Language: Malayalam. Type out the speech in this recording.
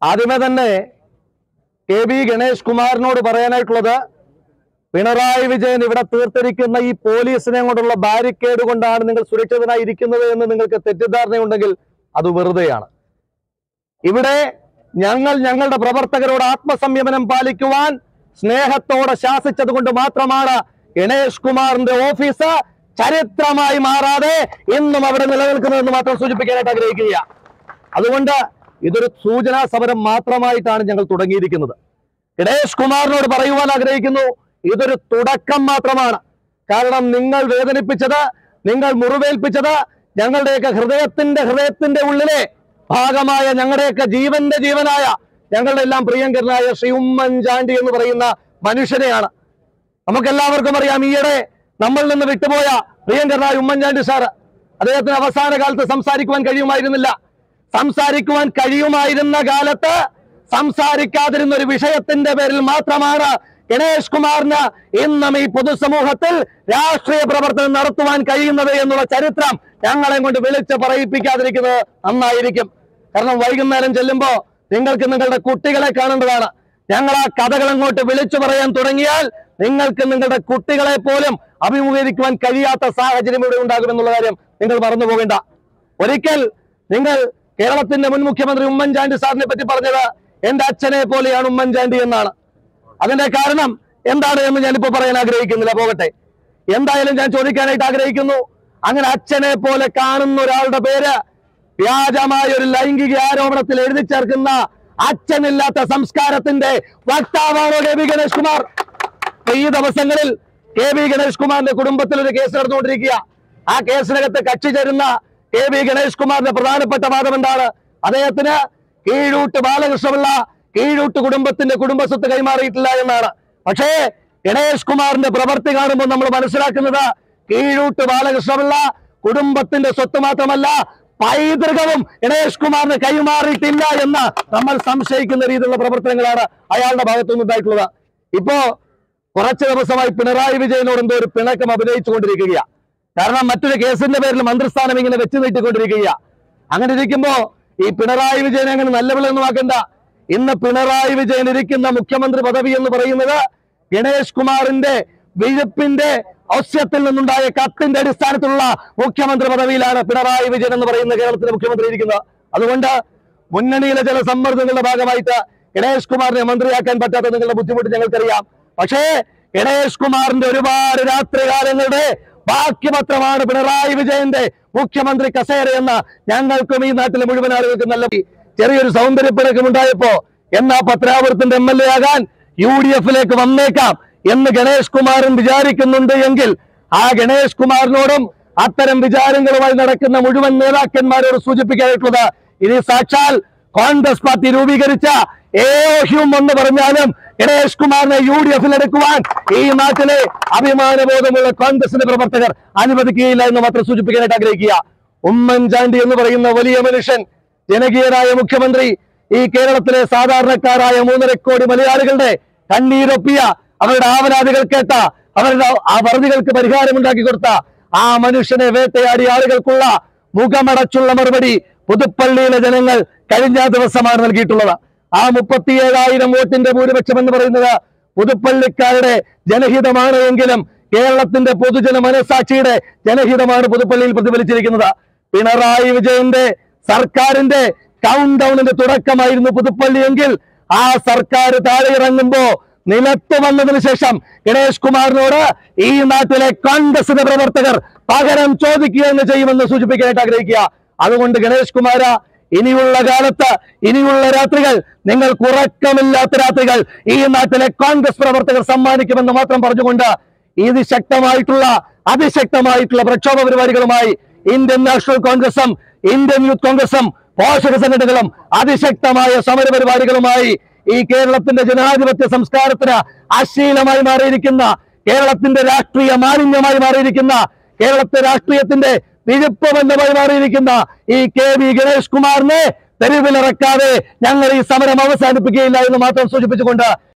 ആദ്യമേ തന്നെ കെ ബി ഗണേഷ് കുമാറിനോട് പറയാനായിട്ടുള്ളത് പിണറായി വിജയൻ ഇവിടെ തീർത്തിരിക്കുന്ന ഈ പോലീസിനെ കൊണ്ടുള്ള ബാരിക്കേഡ് കൊണ്ടാണ് നിങ്ങൾ സുരക്ഷിതനായി ഇരിക്കുന്നത് എന്ന് നിങ്ങൾക്ക് തെറ്റിദ്ധാരണയുണ്ടെങ്കിൽ അത് വെറുതെയാണ് ഇവിടെ ഞങ്ങൾ ഞങ്ങളുടെ പ്രവർത്തകരോട് ആത്മസംയമനം പാലിക്കുവാൻ സ്നേഹത്തോടെ ശാസിച്ചത് കൊണ്ട് മാത്രമാണ് ഗണേഷ് കുമാറിന്റെ ഓഫീസ് ചരിത്രമായി മാറാതെ ഇന്നും അവിടെ നിലനിൽക്കുന്നതെന്ന് മാത്രം സൂചിപ്പിക്കാനായിട്ട് ആഗ്രഹിക്കുക അതുകൊണ്ട് ഇതൊരു സൂചനാ സമരം മാത്രമായിട്ടാണ് ഞങ്ങൾ തുടങ്ങിയിരിക്കുന്നത് ഗണേഷ് കുമാറിനോട് പറയുവാൻ ആഗ്രഹിക്കുന്നു ഇതൊരു തുടക്കം മാത്രമാണ് കാരണം നിങ്ങൾ വേദനിപ്പിച്ചത് നിങ്ങൾ മുറിവേൽപ്പിച്ചത് ഞങ്ങളുടെയൊക്കെ ഹൃദയത്തിന്റെ ഹൃദയത്തിന്റെ ഉള്ളിലെ ഭാഗമായ ഞങ്ങളുടെയൊക്കെ ജീവന്റെ ജീവനായ ഞങ്ങളുടെ എല്ലാം പ്രിയങ്കരനായ ശ്രീ ഉമ്മൻചാണ്ടി എന്ന് പറയുന്ന മനുഷ്യനെയാണ് നമുക്കെല്ലാവർക്കും അറിയാം ഈയിടെ നമ്മളിൽ നിന്ന് വിട്ടുപോയ പ്രിയങ്കരനായ ഉമ്മൻചാണ്ടി സാർ അദ്ദേഹത്തിന് അവസാന കാലത്ത് സംസാരിക്കുവാൻ കഴിയുമായിരുന്നില്ല സംസാരിക്കുവാൻ കഴിയുമായിരുന്ന കാലത്ത് സംസാരിക്കാതിരുന്ന ഒരു വിഷയത്തിന്റെ പേരിൽ മാത്രമാണ് ഗണേഷ് കുമാറിന് ഇന്നും ഈ പൊതുസമൂഹത്തിൽ രാഷ്ട്രീയ പ്രവർത്തനം നടത്തുവാൻ കഴിയുന്നത് എന്നുള്ള ചരിത്രം ഞങ്ങളെ കൊണ്ട് വിളിച്ച് പറയിപ്പിക്കാതിരിക്കുന്നത് നന്നായിരിക്കും കാരണം വൈകുന്നേരം ചെല്ലുമ്പോ നിങ്ങൾക്ക് നിങ്ങളുടെ കുട്ടികളെ കാണേണ്ടതാണ് ഞങ്ങൾ ആ കഥകൾ അങ്ങോട്ട് വിളിച്ചു പറയാൻ തുടങ്ങിയാൽ നിങ്ങൾക്ക് നിങ്ങളുടെ കുട്ടികളെ പോലും അഭിമുഖീകരിക്കുവാൻ കഴിയാത്ത സാഹചര്യം ഇവിടെ ഉണ്ടാകുമെന്നുള്ള കാര്യം നിങ്ങൾ മറന്നു പോകേണ്ട ഒരിക്കൽ നിങ്ങൾ കേരളത്തിന്റെ മുൻ മുഖ്യമന്ത്രി ഉമ്മൻചാണ്ടി സാറിനെ പറ്റി പറഞ്ഞത് എന്റെ അച്ഛനെ പോലെയാണ് ഉമ്മൻചാണ്ടി എന്നാണ് അതിന്റെ കാരണം എന്താണ് എന്ന് ഞാനിപ്പോ പറയാൻ ആഗ്രഹിക്കുന്നില്ല പോകട്ടെ എന്തായാലും ഞാൻ ചോദിക്കാനായിട്ട് ആഗ്രഹിക്കുന്നു അങ്ങനെ അച്ഛനെ പോലെ കാണുന്ന ഒരാളുടെ പേര് വ്യാജമായ ഒരു ലൈംഗിക ആരോപണത്തിൽ എഴുതി ചേർക്കുന്ന അച്ഛനില്ലാത്ത സംസ്കാരത്തിന്റെ വക്താവാണോ കെ വി ഗണേഷ് കുമാർ ഇപ്പൊ ഈ ദിവസങ്ങളിൽ കെ വി ഗണേഷ് കുമാറിന്റെ കുടുംബത്തിൽ ഒരു കേസ് നടന്നുകൊണ്ടിരിക്കുക ആ കേസിനകത്ത് കക്ഷി ചേരുന്ന കെ വി ഗണേഷ് കുമാറിന്റെ പ്രധാനപ്പെട്ട വാദം എന്താണ് അദ്ദേഹത്തിന് കീഴൂട്ട് ബാലകൃഷ്ണപിള്ള കീഴൂട്ട് കുടുംബത്തിന്റെ കുടുംബസ്വത്ത് കൈമാറിയിട്ടില്ല എന്നാണ് പക്ഷേ ഗണേഷ് കുമാറിന്റെ പ്രവൃത്തി കാണുമ്പോൾ നമ്മൾ മനസ്സിലാക്കുന്നത് കീഴൂട്ട് ബാലകൃഷ്ണപിള്ള കുടുംബത്തിന്റെ സ്വത്ത് മാത്രമല്ല പൈതൃകവും ഗണേഷ് കുമാറിന് കൈമാറിയിട്ടില്ല എന്ന് നമ്മൾ സംശയിക്കുന്ന രീതിയിലുള്ള പ്രവർത്തനങ്ങളാണ് അയാളുടെ ഭാഗത്തുനിന്ന് ഉണ്ടായിട്ടുള്ളത് ഇപ്പോ കുറച്ച് ദിവസമായി പിണറായി വിജയനോട് എന്തോ ഒരു പിണക്കം അഭിനയിച്ചുകൊണ്ടിരിക്കുകയാണ് കാരണം മറ്റൊരു കേസിന്റെ പേരിൽ മന്ത്രിസ്ഥാനം ഇങ്ങനെ വെച്ച് നീട്ടിക്കൊണ്ടിരിക്കുകയാണ് അങ്ങനെ ഇരിക്കുമ്പോ ഈ പിണറായി വിജയനെ അങ്ങനെ നല്ല വിളയൊന്നും ആക്കണ്ട ഇന്ന് പിണറായി വിജയൻ ഇരിക്കുന്ന മുഖ്യമന്ത്രി പദവി എന്ന് പറയുന്നത് ഗണേഷ് കുമാറിന്റെ വിഴുപ്പിന്റെ ഔസ്യത്തിൽ നിന്നുണ്ടായ കത്തിന്റെ അടിസ്ഥാനത്തിലുള്ള മുഖ്യമന്ത്രി പദവിയിലാണ് പിണറായി വിജയൻ എന്ന് പറയുന്ന കേരളത്തിലെ മുഖ്യമന്ത്രി ഇരിക്കുന്നത് അതുകൊണ്ട് മുന്നണിയിലെ ചില സമ്മർദ്ദങ്ങളുടെ ഭാഗമായിട്ട് ഗണേഷ് കുമാറിനെ മന്ത്രിയാക്കാൻ പറ്റാത്ത നിങ്ങളുടെ ബുദ്ധിമുട്ട് ഞങ്ങൾക്കറിയാം പക്ഷേ ഗണേഷ് കുമാറിന്റെ ഒരുപാട് രാത്രികാലങ്ങളുടെ ബാക്കിപത്രമാണ് പിണറായി വിജയന്റെ മുഖ്യമന്ത്രി കസേര എന്ന് ഞങ്ങൾക്കും ഈ നാട്ടിലെ മുഴുവൻ ആളുകൾക്കും നല്ല ചെറിയൊരു സൗന്ദര്യപ്പിണക്കം ഉണ്ടായപ്പോ എന്നാ പത്രാപുരത്തിന്റെ എം എൽ എ ആകാൻ യു ഡി എഫിലേക്ക് വന്നേക്കാം എന്ന് ഗണേഷ് കുമാരൻ വിചാരിക്കുന്നുണ്ട് എങ്കിൽ ആ ഗണേഷ് കുമാറിനോടും അത്തരം വിചാരങ്ങളുമായി നടക്കുന്ന മുഴുവൻ നേതാക്കന്മാരോട് സൂചിപ്പിക്കാനായിട്ടുള്ളത് ഇനി സാക്ഷാൽ കോൺഗ്രസ് പാർട്ടി രൂപീകരിച്ച ഏഹ്യം എന്ന് പറഞ്ഞാലും ഗണേഷ് കുമാറിനെ യു ഡി എഫിൽ എടുക്കുവാൻ ഈ നാട്ടിലെ അഭിമാനബോധമുള്ള കോൺഗ്രസിന്റെ പ്രവർത്തകർ അനുവദിക്കുകയില്ല എന്ന് മാത്രം സൂചിപ്പിക്കാനായിട്ട് ആഗ്രഹിക്കുക ഉമ്മൻചാണ്ടി എന്ന് പറയുന്ന വലിയ മനുഷ്യൻ ജനകീയനായ മുഖ്യമന്ത്രി ഈ കേരളത്തിലെ സാധാരണക്കാരായ മൂന്നര കോടി മലയാളികളുടെ കണ്ണീരൊപ്പിയ അവരുടെ ആവലാതികൾ കേട്ട അവരുടെ ആ വറുതികൾക്ക് പരിഹാരമുണ്ടാക്കി കൊടുത്ത ആ മനുഷ്യനെ വേട്ടയാടിയ ആളുകൾക്കുള്ള മുഖമടച്ചുള്ള മറുപടി പുതുപ്പള്ളിയിലെ ജനങ്ങൾ കഴിഞ്ഞ ദിവസമാണ് നൽകിയിട്ടുള്ളത് ആ മുപ്പത്തിയേഴായിരം വോട്ടിന്റെ ഭൂരിപക്ഷം എന്ന് പറയുന്നത് പുതുപ്പള്ളിക്കാരുടെ ജനഹിതമാണ് എങ്കിലും കേരളത്തിന്റെ പൊതുജന മനസാക്ഷിയുടെ ജനഹിതമാണ് പുതുപ്പള്ളിയിൽ പ്രതിഫലിച്ചിരിക്കുന്നത് പിണറായി വിജയന്റെ സർക്കാരിന്റെ കൗണ്ട് ഡൗണിന്റെ തുടക്കമായിരുന്നു പുതുപ്പള്ളി എങ്കിൽ ആ സർക്കാർ താഴെ ഇറങ്ങുമ്പോ നിലത്ത് വന്നതിന് ശേഷം ഗണേഷ് കുമാറിനോട് ഈ നാട്ടിലെ കോൺഗ്രസിന്റെ പ്രവർത്തകർ പകരം ചോദിക്കുക എന്ന് ചെയ്യുമെന്ന് സൂചിപ്പിക്കാനായിട്ട് ആഗ്രഹിക്കുക അതുകൊണ്ട് ഗണേഷ് കുമാര ഇനിയുള്ള കാലത്ത് ഇനിയുള്ള രാത്രികൾ നിങ്ങൾക്ക് ഉറക്കമില്ലാത്ത രാത്രികൾ ഈ നാട്ടിലെ കോൺഗ്രസ് പ്രവർത്തകർ സമ്മാനിക്കുമെന്ന് മാത്രം പറഞ്ഞുകൊണ്ട് ഇത് ശക്തമായിട്ടുള്ള അതിശക്തമായിട്ടുള്ള പ്രക്ഷോഭ പരിപാടികളുമായി ഇന്ത്യൻ നാഷണൽ കോൺഗ്രസും ഇന്ത്യൻ യൂത്ത് കോൺഗ്രസും പോഷക സംഘടനകളും അതിശക്തമായ സമര പരിപാടികളുമായി ഈ കേരളത്തിന്റെ ജനാധിപത്യ സംസ്കാരത്തിന് അശ്ലീലമായി മാറിയിരിക്കുന്ന കേരളത്തിന്റെ രാഷ്ട്രീയ മാലിന്യമായി മാറിയിരിക്കുന്ന കേരളത്തെ രാഷ്ട്രീയത്തിന്റെ വിഴുപ്പ് ബന്ധമായി മാറിയിരിക്കുന്ന ഈ കെ വി ഗണേഷ് കുമാറിനെ തെരുവിലിറക്കാതെ ഞങ്ങൾ ഈ സമരം അവസാനിപ്പിക്കുകയില്ല എന്ന് മാത്രം സൂചിപ്പിച്ചുകൊണ്ട്